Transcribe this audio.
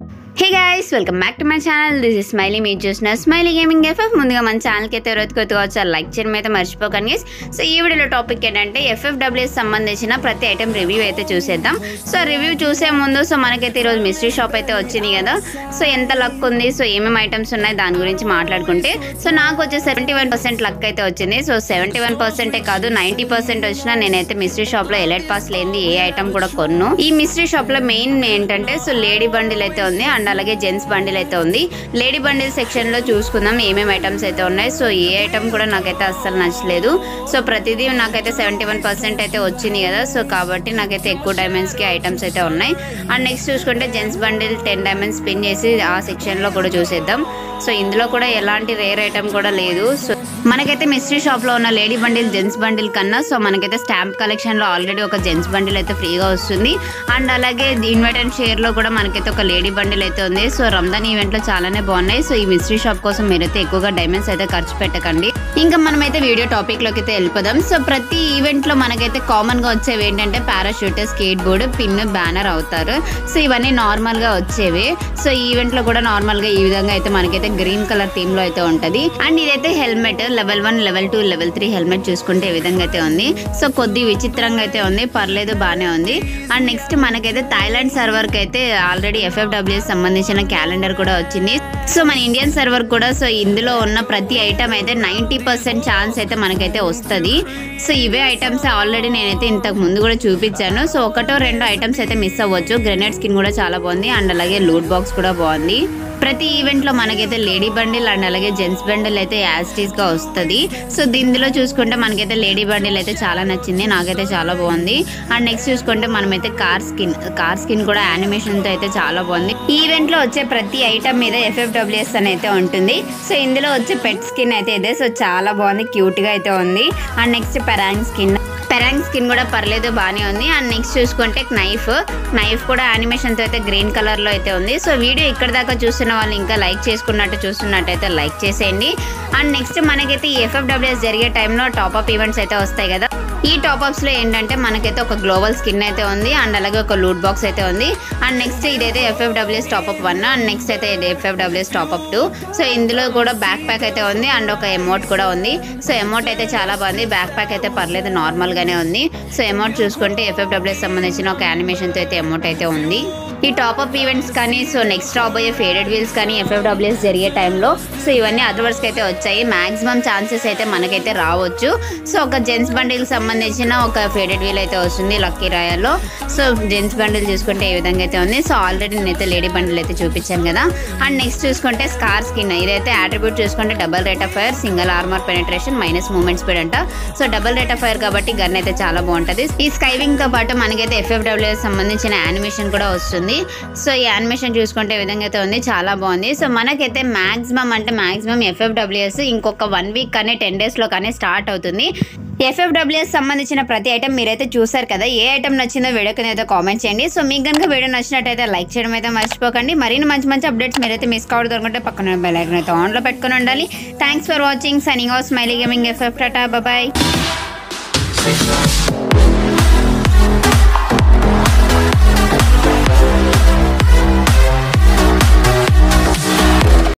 Hey guys welcome back to my channel this is Smiley మీరు చూసిన smiley gaming FF ముందుగా మన ఛానల్కి అయితే రోజు కొత్తగా వచ్చారు లైక్ చేయడం అయితే మర్చిపోకండి guys. సో ఈ వీడియోలో టాపిక్ ఏంటంటే ఎఫ్ఎఫ్డబ్ల్యూఎస్ సంబంధించిన ప్రతి ఐటెం రివ్యూ అయితే చూసేద్దాం సో రివ్యూ చూసే ముందు సో మనకైతే ఈరోజు మిస్టరీ షాప్ అయితే వచ్చింది కదా సో ఎంత లక్ ఉంది సో ఏమేమి ఐటమ్స్ ఉన్నాయి దాని గురించి మాట్లాడుకుంటే సో నాకు వచ్చే సెవెంటీ వన్ పర్సెంట్ లక్ అయితే వచ్చింది సో సెవెంటీ వన్ పర్సెంటే కాదు నైంటీ పర్సెంట్ వచ్చినా నేనైతే మిస్టరీ షాప్ లో ఎలైట్ పాస్ లేని ఏ ఐటమ్ కూడా కొన్ను ఈ మిస్టరీ షాప్ లో మెయిన్ ఏంటంటే సో లేడీ బండిల్ అయితే ఉంది అండ్ అలాగే జెంట్స్ బండిల్ అయితే ఉంది లేడీ బండిల్ సెక్షన్ లో చూసుకుందాం ఏమేమి ఐటమ్స్ అయితే ఉన్నాయి సో ఏ ఐటమ్ కూడా నాకైతే అస్సలు నచ్చలేదు సో ప్రతిదీ నాకైతే సెవెంటీ వన్ పర్సెంట్ అయితే వచ్చింది కదా సో కాబట్టి నాకైతే ఎక్కువ డైమండ్స్ కి ఐటమ్స్ అయితే ఉన్నాయి అండ్ నెక్స్ట్ చూసుకుంటే gents bundle ten diamonds spin చేసి ఆ సెక్షన్ లో కూడా చూసేద్దాం సో ఇందులో కూడా ఎలాంటి రేర్ ఐటమ్ కూడా లేదు సో మనకైతే మిస్టరీ షాప్ లో ఉన్న లేడీ బండిల్ జెంట్స్ బండిల్ కన్నా సో మనకైతే స్టాంప్ కలెక్షన్ లో ఆల్రెడీ ఒక జెంట్స్ బండిల్ అయితే ఫ్రీగా వస్తుంది అండ్ అలాగే ఇన్వైట్ అండ్ షేర్ లో కూడా మనకైతే ఒక లేడీ బండిల్ అయితే ఉంది సో రంజాన్ ఈవెంట్ లో చాలానే బాగున్నాయి సో ఈ మిస్టరీ షాప్ కోసం మీరైతే ఎక్కువగా డైమండ్స్ అయితే ఖర్చు పెట్టకండి ఇంకా మనమైతే వీడియో టాపిక్ లోకి అయితే వెళ్ళిపోదాం సో ప్రతి ఈవెంట్ లో మనకైతే కామన్ గా వచ్చేవి ఏంటంటే parachute skateboard pin banner అవుతారు సో ఇవన్నీ నార్మల్ గా వచ్చేవి సో ఈ ఈవెంట్ లో కూడా నార్మల్ గా ఈ విధంగా అయితే మనకైతే గ్రీన్ కలర్ థీమ్ లో అయితే ఉంటది అండ్ ఇదైతే helmet level one level two level three helmet చూసుకుంటే ఈ విధంగా అయితే ఉంది సో కొద్ది విచిత్రంగా అయితే ఉంది పర్లేదు బానే ఉంది అండ్ నెక్స్ట్ మనకైతే థాయిలాండ్ సర్వర్ కి అయితే ఆల్రెడీ ఎఫ్ఎఫ్డబ్ల్యూఎస్ సంబంధించిన క్యాలెండర్ కూడా వచ్చింది సో మన ఇండియన్ సర్వర్ కూడా సో ఇందులో ఉన్న ప్రతి ఐటమ్ అయితే నైంటీ పర్సెంట్ ఛాన్స్ అయితే మనకైతే వస్తుంది సో ఇవే ఐటమ్స్ ఆల్రెడీ నేనైతే ఇంతకు ముందు కూడా చూపించాను సో ఒకటో రెండో ఐటమ్స్ అయితే మిస్ అవ్వచ్చు గ్రెనేడ్ స్కిన్ కూడా చాలా బాగుంది అండ్ అలాగే లూట్ బాక్స్ కూడా బాగుంది ప్రతి ఈవెంట్ లో మనకైతే లేడీ బండిల్ అండ్ అలాగే జెంట్స్ బండిల్ అయితే యాస్టీస్ గా వస్తుంది సో దీనిలో చూసుకుంటే మనకైతే లేడీ బండిల్ అయితే చాలా నచ్చింది నాకైతే చాలా బాగుంది అండ్ నెక్స్ట్ చూసుకుంటే మనమైతే కార్ స్కిన్ కార్ స్కిన్ కూడా యానిమేషన్ తో అయితే చాలా బాగుంది ఈ ఈవెంట్ లో వచ్చే ప్రతి ఐటమ్ మీద ఎఫ్ఎఫ్డబ్ల్యూఎస్ అని అయితే ఉంటుంది సో ఇందులో వచ్చే పెట్ స్కిన్ అయితే ఇదే సో చాలా బాగుంది క్యూట్ గా అయితే ఉంది అండ్ నెక్స్ట్ పెరాంగ్ స్కిన్ పెరాంగ్ స్కిన్ కూడా పర్లేదు బాగానే ఉంది అండ్ నెక్స్ట్ చూసుకుంటే నైఫ్ నైఫ్ కూడా యానిమేషన్ తో అయితే గ్రీన్ కలర్ లో అయితే ఉంది సో వీడియో ఇక్కడ దాకా చూస్తున్న వాళ్ళు ఇంకా లైక్ చేసుకున్నట్టు చూస్తున్నట్టయితే లైక్ చేసేయండి అండ్ నెక్స్ట్ మనకైతే ఈ ఎఫ్ఎఫ్డబ్ల్యూఎస్ జరిగే టైంలో టాప్అప్ ఈవెంట్స్ అయితే వస్తాయి కదా ఈ టాప్అప్స్ లో ఏంటంటే మనకైతే ఒక గ్లోబల్ స్కిన్ అయితే ఉంది అండ్ అలాగే ఒక లూట్ బాక్స్ అయితే ఉంది అండ్ నెక్స్ట్ ఇదైతే FFWS top up one and next అయితే ఎఫ్ఎఫ్డబ్ల్యూఎస్ టాప్అప్ టూ సో ఇందులో కూడా బ్యాక్ ప్యాక్ అయితే ఉంది అండ్ ఒక ఎమౌంట్ కూడా ఉంది సో అమౌంట్ అయితే చాలా బాగుంది బ్యాక్ ప్యాక్ అయితే పర్లేదు నార్మల్ గానే ఉంది సో అమౌంట్ చూసుకుంటే ఎఫ్ఎఫ్డబ్ల్యూఎస్ సంబంధించిన ఒక యానిమేషన్ తో అయితే అమౌంట్ అయితే ఉంది ఈ టాప్అప్ ఈవెంట్స్ కానీ సో నెక్స్ట్ రాబోయే ఫేడెడ్ వీల్స్ కానీ ఎఫ్ఎఫ్డబ్ల్యూఎస్ జరిగే టైంలో సో ఇవన్నీ అదర్వర్స్కి అయితే వచ్చాయి మాక్సిమం ఛాన్సెస్ అయితే మనకైతే రావచ్చు సో ఒక జెంట్స్ బండిల్ సంబంధించిన ఒక ఫేడెడ్ వీల్ అయితే వస్తుంది లక్కీ రాయల్లో సో జెంట్స్ బండిల్ చూసుకుంటే ఏ విధంగా అయితే ఉంది సో ఆల్రెడీ నేనైతే లేడీ బండిల్ అయితే చూపించాను కదా అండ్ నెక్స్ట్ చూసుకుంటే స్కార్ స్కిన్ ఇదైతే అట్రిబ్యూట్ చూసుకుంటే double rate of fire single armour penetration minus movement speed అంట so double rate of fire కాబట్టి గన్ అయితే చాలా బాగుంటది ఈ స్కైవింగ్ తో పాటు మనకైతే ఎఫ్ఎఫ్డబ్ల్యూఎస్ సంబంధించిన యానిమేషన్ కూడా వస్తుంది సో ఈ యానిమేషన్ చూసుకుంటే ఈ విధంగా అయితే ఉంది చాలా బాగుంది సో మనకైతే మాక్సిమం అంటే మాక్సిమం ఎఫ్ఎఫ్డబ్ల్యూఎస్ ఇంకొక వన్ వీక్ కానీ టెన్ డేస్ లో కానీ స్టార్ట్ అవుతుంది ఎఫ్ఎఫ్డబ్ల్యూఎస్ సంబంధించిన ప్రతి ఐటమ్ మీరైతే చూసారు కదా ఏ ఐటమ్ నచ్చిందో వీడియో కింద అయితే కామెంట్ చేయండి సో మీకు కనుక వీడియో నచ్చినట్టయితే లైక్ చేయడం అయితే మర్చిపోకండి మరిన్ని మంచి మంచి అప్డేట్స్ మీరైతే మిస్ కావడం దొరుకుంటే పక్కన బెల్ ఐకన్ అయితే ఆన్లో పెట్టుకుని ఉండాలి thanks for watching signing off Smiley gaming FF tata bye